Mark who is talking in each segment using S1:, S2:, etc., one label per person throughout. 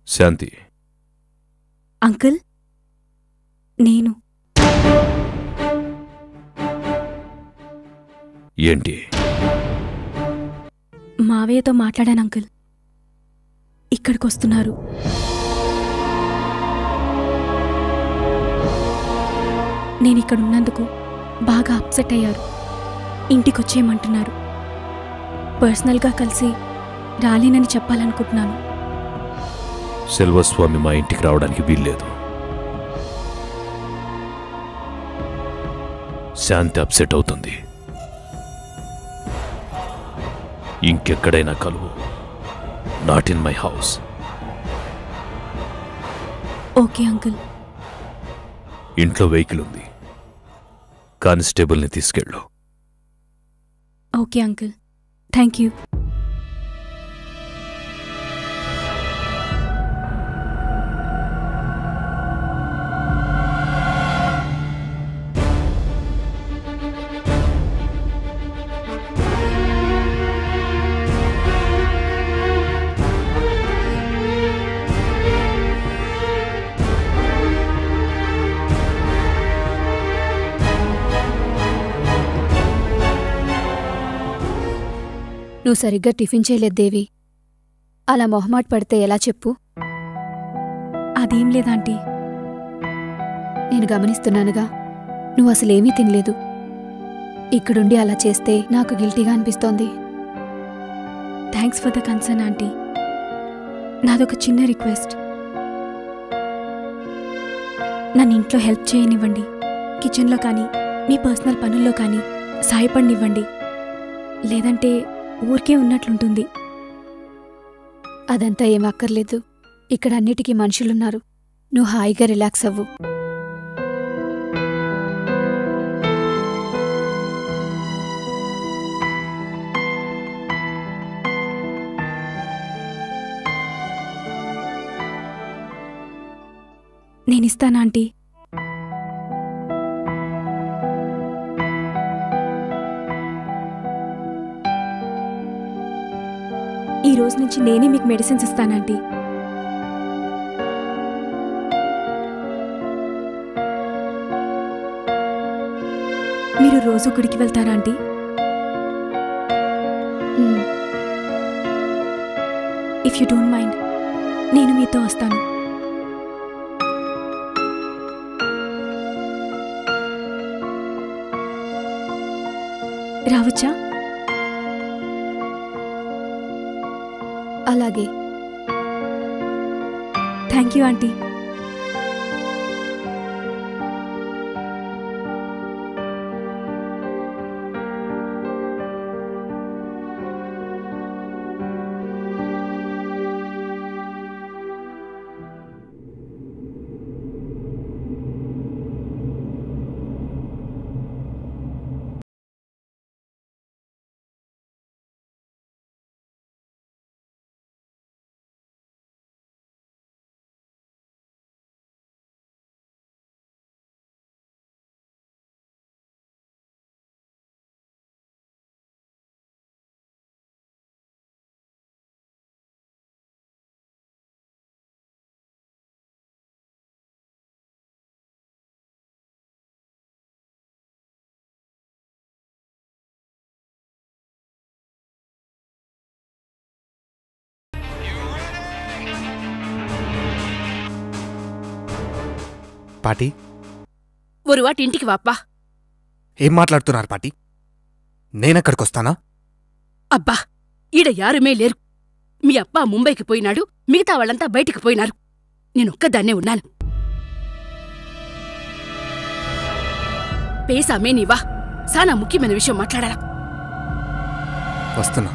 S1: శాంతి
S2: uncle నేను
S1: ఏంటి
S2: మావయ్యతో మాట్లాడాను అంకుల్ ఇక్కడికి వస్తున్నారు నేను ఇక్కడ ఉన్నందుకు బాగా అప్సెట్ అయ్యారు ఇంటికొచ్చేయమంటున్నారు పర్సనల్గా కలిసి రాలేనని చెప్పాలనుకుంటున్నాను
S1: సెల్వస్వామి మా ఇంటికి రావడానికి వీల్లేదు శాంతి అప్సెట్ అవుతుంది ఇంకెక్కడైనా కలువు not in my house
S2: okay uncle
S1: ఇంట్లో వెహికల్ ఉంది కానిస్టేబుల్ని తీసుకెళ్ళు
S2: ఓకే అంకుల్ థ్యాంక్ యూ
S3: నువ్వు సరిగ్గా టిఫిన్ చేయలేదు దేవి అలా మొహమాట పడితే ఎలా చెప్పు
S2: అదేం లేదాంటీ
S3: నేను గమనిస్తున్నానుగా నువ్వు అసలేమీ తినలేదు ఇక్కడుండి అలా చేస్తే నాకు గిల్టీగా అనిపిస్తోంది
S2: thanks for the concern aunty నాదొక చిన్న రిక్వెస్ట్ నన్ను ఇంట్లో హెల్ప్ చేయనివ్వండి కిచెన్లో కానీ మీ పర్సనల్ పనుల్లో కానీ సాయపడినివ్వండి లేదంటే ఊరికే ఉన్నట్లుంటుంది
S3: అదంతా ఏం అక్కర్లేదు ఇక్కడ అన్నిటికీ మనుషులున్నారు నువ్వు హాయిగా రిలాక్స్ అవ్వు
S2: నేనిస్తానా ఆంటీ ఈ రోజు నుంచి నేనే మీకు మెడిసిన్స్ ఇస్తానంటీ మీరు రోజు గుడికి వెళ్తారా aunty
S3: um,
S2: if you don't mind నేను మీతో వస్తాను రావచ్చా
S3: అలాగే
S2: థ్యాంక్ యూ ఆంటీ
S4: పాటి
S5: ஒரு வாட்டி ఇంటికి వాప్పా
S4: ఏం మాట్లాడుతున్నారు పాటి నేనెక్కడికొస్తానా
S5: అబ్బా ఈడ యారుమే లేరు మీ అప్ప ముంబైకి పోయినాడు మిగతా వాళ్ళంతా బయటికి పోయినారు నేనొక్కదాన్నే ఉన్నాను పేసామే నీవా సానా ముఖ్యమైన విషయం మాట్లాడాలా
S4: వస్తున్నా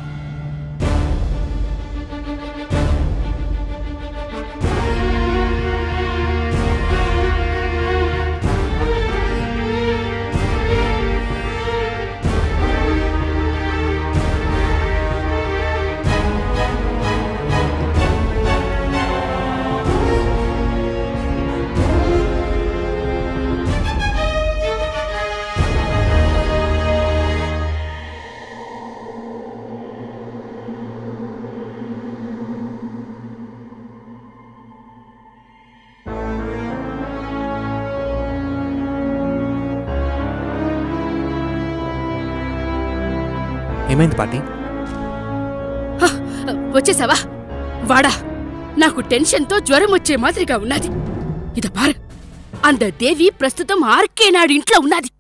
S4: ఏమైంది పాటి
S5: హ, వచ్చేసావా వాడా నాకు టెన్షన్తో జ్వరం వచ్చే మాదిరిగా ఉన్నది ఇద పారు అంద దేవి ప్రస్తుతం ఆర్కే నాడు ఇంట్లో ఉన్నది